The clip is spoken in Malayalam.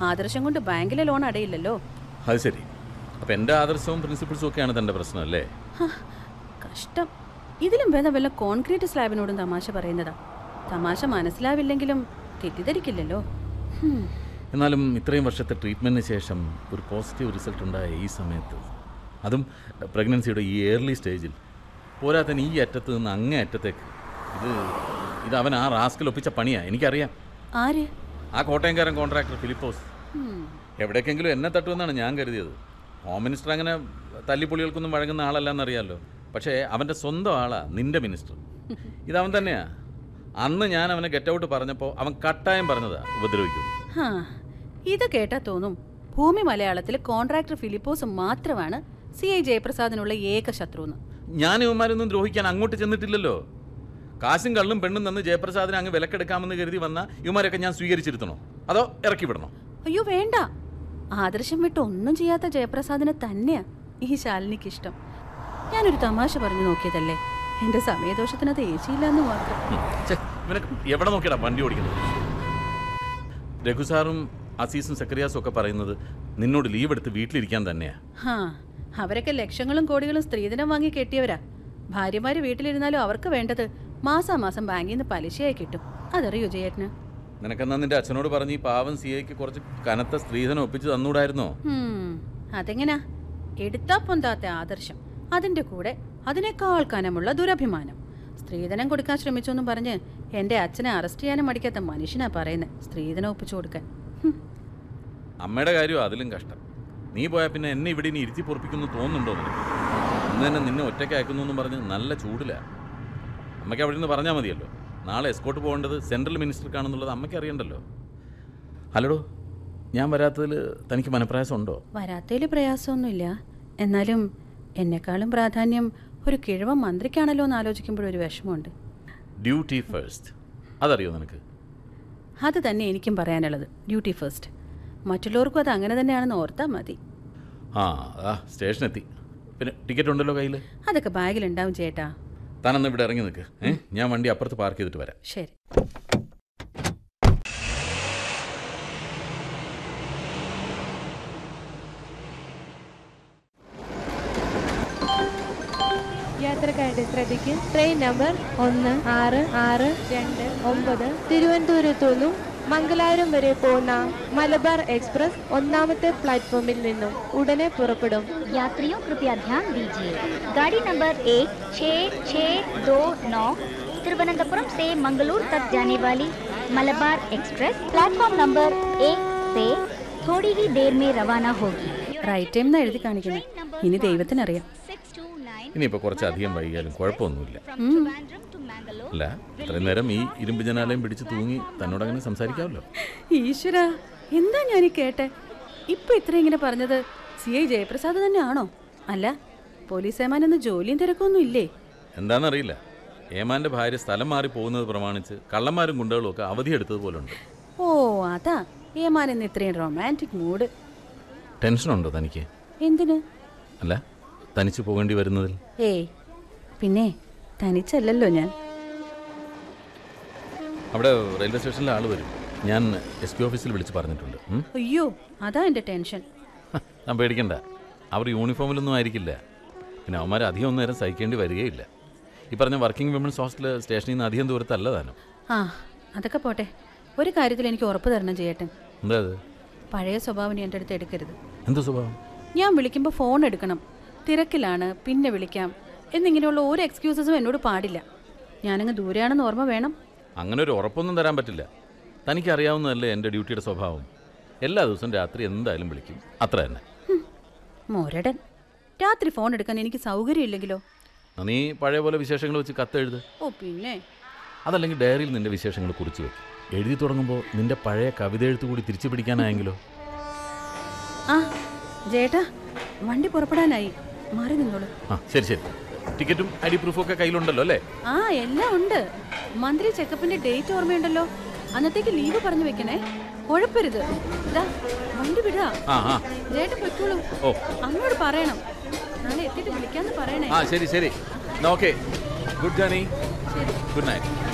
ആദർശം കൊണ്ട് ബാങ്കിലെ ലോൺ അടയില്ലല്ലോ അത് ശരി അപ്പം എൻ്റെ ആദർശവും പ്രിൻസിപ്പിൾസും ഒക്കെയാണ് തൻ്റെ പ്രശ്നം അല്ലേ ഹ, കഷ്ടം ഇതിലും ഭേദം വല്ല കോൺക്രീറ്റ് സ്ലാബിനോടും തമാശ പറയുന്നതാ തമാശ മനസ്സിലാവില്ലെങ്കിലും തെറ്റിദ്ധരിക്കില്ലല്ലോ ഹും. എന്നാലും ഇത്രയും വർഷത്തെ ട്രീറ്റ്മെൻറ്റിന് ശേഷം ഒരു പോസിറ്റീവ് റിസൾട്ട് ഉണ്ടായ ഈ സമയത്ത് അതും പ്രഗ്നൻസിയുടെ ഈ ഏർലി സ്റ്റേജിൽ പോരാത്തന് ഈ അറ്റത്ത് നിന്ന് അങ്ങേ അറ്റത്തേക്ക് ഇത് ഇത് അവൻ ആ റാസ്കിൽ ഒപ്പിച്ച പണിയാണ് എനിക്കറിയാം ആര് ആ കോട്ടയംകാരൻ കോൺട്രാക്ടർ ഫിലിപ്പോസ് ഹും. എവിടേക്കെങ്കിലും എന്നെ തട്ടുമെന്നാണ് ഞാൻ കരുതിയത് ഹോം മിനിസ്റ്റർ അങ്ങനെ തല്ലിപ്പൊളികൾക്കൊന്നും വഴങ്ങുന്ന ആളല്ലെന്നറിയാലോ പക്ഷേ അവൻ്റെ സ്വന്തം ആളാ നിന്റെ മിനിസ്റ്റർ ഇതവൻ തന്നെയാ അന്ന് ഞാൻ അവനെ ഗെറ്റ് ഔട്ട് പറഞ്ഞപ്പോൾ അവൻ കട്ടായം പറഞ്ഞതാ ഉപദ്രവിക്കും ഹാ, ഇത് കേട്ടാ തോന്നും ഭൂമി മലയാളത്തിൽ കോൺട്രാക്ടർ ഫിലിപ്പോസ് മാത്രമാണ് സി ഐ ജയപ്രസാദിനുള്ള ഏക ശത്രുന്ന് ഞാൻ ഇവന്മാരൊന്നും ദ്രോഹിക്കാൻ അങ്ങോട്ട് ചെന്നിട്ടില്ലല്ലോ കാശും കള്ളും പെണ്ണും തന്ന് ജയപ്രസാദിനെ അങ്ങ് വിലക്കെടുക്കാമെന്ന് കരുതി വന്ന ഇവന്മാരൊക്കെ ഞാൻ സ്വീകരിച്ചിരുത്തണോ അതോ ഇറക്കി വിടണോ അയ്യോ വേണ്ട ആദർശം വിട്ട് ഒന്നും ചെയ്യാത്ത ജയപ്രസാദിനെ തന്നെയാ ഈ ശാലിനിക്ക് ഇഷ്ടം ഞാനൊരു തമാശ പറഞ്ഞു നോക്കിയതല്ലേ എന്റെ സമയദോഷത്തിനത് ഏച്ചിയില്ലെന്ന് മാത്രം ഉം. ഛെ, ഇവനൊക്കെ എവിടെ നോക്കിയടാ വണ്ടി ഓടിക്കുന്നത് രഘു സാറും അസീസും സെക്രിയാസും ഒക്കെ പറയുന്നത് നിന്നോട് ലീവ് എടുത്ത് വീട്ടിലിരിക്കാൻ തന്നെയാ ഹാ അവരൊക്കെ ലക്ഷങ്ങളും കോടികളും സ്ത്രീധനം വാങ്ങി കെട്ടിയവരാ ഭാര്യമാര് വീട്ടിലിരുന്നാലും അവർക്ക് വേണ്ടത് മാസാമാസം ബാങ്കിൽ നിന്ന് പലിശയായി കിട്ടും അതറിയോ ജയേട്ടന് നിനക്കെന്നാ നിന്റെ അച്ഛനോട് പറഞ്ഞ് ഈ പാവം സി ഐക്ക് കുറച്ച് കനത്ത സ്ത്രീധനം ഒപ്പിച്ച് തന്നൂടായിരുന്നോ ഹും, അതെങ്ങനാ എടുത്താ പൊന്താത്ത ആദർശം അതിന്റെ കൂടെ അതിനേക്കാൾ കനമുള്ള ദുരഭിമാനം സ്ത്രീധനം കൊടുക്കാൻ ശ്രമിച്ചെന്നും പറഞ്ഞ് എന്റെ അച്ഛനെ അറസ്റ്റ് ചെയ്യാനും മടിക്കാത്ത മനുഷ്യനാ പറയുന്നത് സ്ത്രീധനം ഒപ്പിച്ചു കൊടുക്കാൻ ഹും, അമ്മയുടെ കാര്യം അതിലും കഷ്ടം നീ പോയാൽ പിന്നെ എന്നെ ഇവിടെ ഇനി ഇരുത്തി പൊറപ്പിക്കുന്നു തോന്നുന്നുണ്ടോ നിനക്ക് ഇന്ന് തന്നെ നിന്നെ ഒറ്റയ്ക്ക് അയക്കുന്നു എന്നും പറഞ്ഞ് നല്ല ചൂടില്ല അമ്മയ്ക്ക് അവിടെ നിന്ന് പറഞ്ഞാൽ മതിയല്ലോ നാളെ എസ്കോട്ട് പോകേണ്ടത് സെൻട്രൽ മിനിസ്റ്റർക്കാണെന്നുള്ളത് അമ്മയ്ക്ക് അറിയണ്ടല്ലോ ഹലോടോ ഞാൻ വരാത്തതിൽ തനിക്ക് മനപ്രയാസം ഉണ്ടോ വരാത്തതിൽ പ്രയാസമൊന്നുമില്ല എന്നാലും എന്നെക്കാളും പ്രാധാന്യം ഒരു കിഴവ മന്ത്രിക്കാണല്ലോ എന്ന് ആലോചിക്കുമ്പോഴൊരു വിഷമമുണ്ട് ഡ്യൂട്ടി ഫസ്റ്റ് അതറിയോ നിനക്ക് അത് തന്നെ എനിക്കും പറയാനുള്ളത് ഡ്യൂട്ടി ഫസ്റ്റ് മറ്റുള്ളവർക്കും അത് അങ്ങനെ തന്നെയാണെന്ന് ഓർത്താൽ മതി ആ ആ സ്റ്റേഷനെത്തി പിന്നെ ടിക്കറ്റ് ഉണ്ടല്ലോ കയ്യിൽ അതൊക്കെ ബാഗിലുണ്ടാവും ചേട്ടാ താനന്ന് ഇവിടെ ഇറങ്ങി നിൽക്ക് ഏ ഞാൻ വണ്ടി അപ്പുറത്ത് പാർക്ക് ചെയ്തിട്ട് വരാം ശരി യാത്രക്കാരുടെ ശ്രദ്ധയ്ക്ക് ട്രെയിൻ നമ്പർ ഒന്ന് ആറ് ആറ് രണ്ട് ഒമ്പത് തിരുവനന്തപുരത്തു നിന്നും മംഗലാപുരം വരെ പോകുന്ന മലബാർ എക്സ്പ്രസ് ഒന്നാമത്തെ പ്ലാറ്റ്ഫോമിൽ നിന്നും ഉടനെ പുറപ്പെടും यात्रियों कृपया ध्यान दीजिए गाड़ी नंबर एक छः छः दो नौ तिरुवनंतपुरम से मंगलूर तक जाने वाली मलबार एक्सप्रेस प्लेटफॉर्म नंबर एक से थोड़ी ही देर में रवाना होगी റൈറ്റ് ടൈം എന്നാ എഴുതി കാണിക്കുന്നത് ഇനി ദൈവത്തിനറിയാം ഇനിയിപ്പോൾ കുറച്ചധികം വൈകിയാലും കുഴപ്പമൊന്നുമില്ല ഉം. അല്ല ഇത്രയും നേരം ഈ ഇരുമ്പ് ജനാലയം പിടിച്ച് തൂങ്ങി തന്നോടങ്ങനെ സംസാരിക്കാമല്ലോ ഈശ്വര എന്താ ഞാൻ ഈ കേട്ടെ ഇപ്പൊ ഇത്ര ഇങ്ങനെ പറഞ്ഞത് സി ഐ ജയപ്രസാദ് തന്നെയാണോ അല്ല പോലീസ് ഏമാനൊന്ന് ജോലിയും തിരക്കൊന്നും ഇല്ലേ എന്താണെന്നറിയില്ല ഏമാൻ്റെ ഭാര്യ സ്ഥലം മാറി പോകുന്നത് പ്രമാണിച്ച് കള്ളന്മാരും ഗുണ്ടകളും ഒക്കെ അവധിയെടുത്തതുപോലുണ്ട് ഓ അതാ ഏമാൻ എന്ന് ഇത്രയും റൊമാൻറ്റിക് മൂഡ് ടെൻഷനുണ്ടോ തനിക്ക് എന്തിന് അല്ല തനിച്ച് പോകേണ്ടി വരുന്നതിൽ ഏയ് പിന്നെ തനിച്ചല്ലല്ലോ ഞാൻ അവിടെ റെയിൽവേ സ്റ്റേഷനിൽ ആൾ വരും ഞാൻ എസ് പി ഓഫീസിൽ വിളിച്ച് പറഞ്ഞിട്ടുണ്ട് ഉം? അയ്യോ അതാ എൻ്റെ ടെൻഷൻ ഹ, ഞാൻ പേടിക്കണ്ട അവർ യൂണിഫോമിലൊന്നും ആയിരിക്കില്ല പിന്നെ അവന്മാർ അധികം ഒന്നും നേരം സഹിക്കേണ്ടി വരികയില്ല ഈ പറഞ്ഞ വർക്കിംഗ് വിമൻസ് ഹോസ്റ്റൽ സ്റ്റേഷനിൽ നിന്ന് അധികം ദൂരത്തല്ല താനും ആ അതൊക്കെ പോട്ടെ ഒരു കാര്യത്തിൽ എനിക്ക് ഉറപ്പ് തരണം ചെയ്യട്ടെ എന്താ അത് പഴയ സ്വഭാവം എൻ്റെ അടുത്ത് എടുക്കരുത് എന്ത് സ്വഭാവം ഞാൻ വിളിക്കുമ്പോൾ ഫോൺ എടുക്കണം തിരക്കിലാണ് പിന്നെ വിളിക്കാം എന്നിങ്ങനെയുള്ള ഒരു എക്സ്ക്യൂസസും എന്നോട് പാടില്ല ഞാനങ്ങ് ദൂരെയാണെന്ന് ഓർമ്മ വേണം അങ്ങനെ ഒരു ഉറപ്പൊന്നും തരാൻ പറ്റില്ല തനിക്കറിയാവുന്നതല്ലേ എൻ്റെ ഡ്യൂട്ടിയുടെ സ്വഭാവം എല്ലാ ദിവസവും രാത്രി എന്തായാലും വിളിക്കും അത്ര തന്നെ ഹും, മോരടൻ രാത്രി ഫോൺ എടുക്കാൻ എനിക്ക് സൗകര്യമില്ലെങ്കിലോ എന്നാ നീ പഴയ പോലെ വിശേഷങ്ങൾ വെച്ച് കത്തെഴുത് ഓ പിന്നെ അതല്ലെങ്കിൽ ഡയറിയിൽ നിന്റെ വിശേഷങ്ങൾ കുറിച്ച് വെക്കും എഴുതി തുടങ്ങുമ്പോൾ നിന്റെ പഴയ കവിത എഴുത്ത് കൂടി തിരിച്ചു പിടിക്കാനായെങ്കിലോ ആ ജേട്ടാ വണ്ടി പുറപ്പെടാനായി മാറി നിന്നോളൂ ആ ശരി ശരി ടിക്കറ്റും ഐ ഡി പ്രൂഫും ഒക്കെ കയ്യിലുണ്ടല്ലോ അല്ലേ ആ എല്ലാം ഉണ്ട് മന്ത്രി ചെക്കപ്പിന്റെ ഡേറ്റ് ഓർമ്മയുണ്ടല്ലോ അന്നത്തേക്ക് ലീവ് പറഞ്ഞു വെക്കണേ കുഴപ്പരുത് ഇതാ വണ്ടി വിടാ ആ ആ ജേട്ടൻ പൊയ്ക്കോളൂ ഓ അമ്മയോട് പറയണം നാളെ എത്തിയിട്ട് വിളിക്കാന്ന് പറയണേ ആ ശരി ശരി okay good journey good night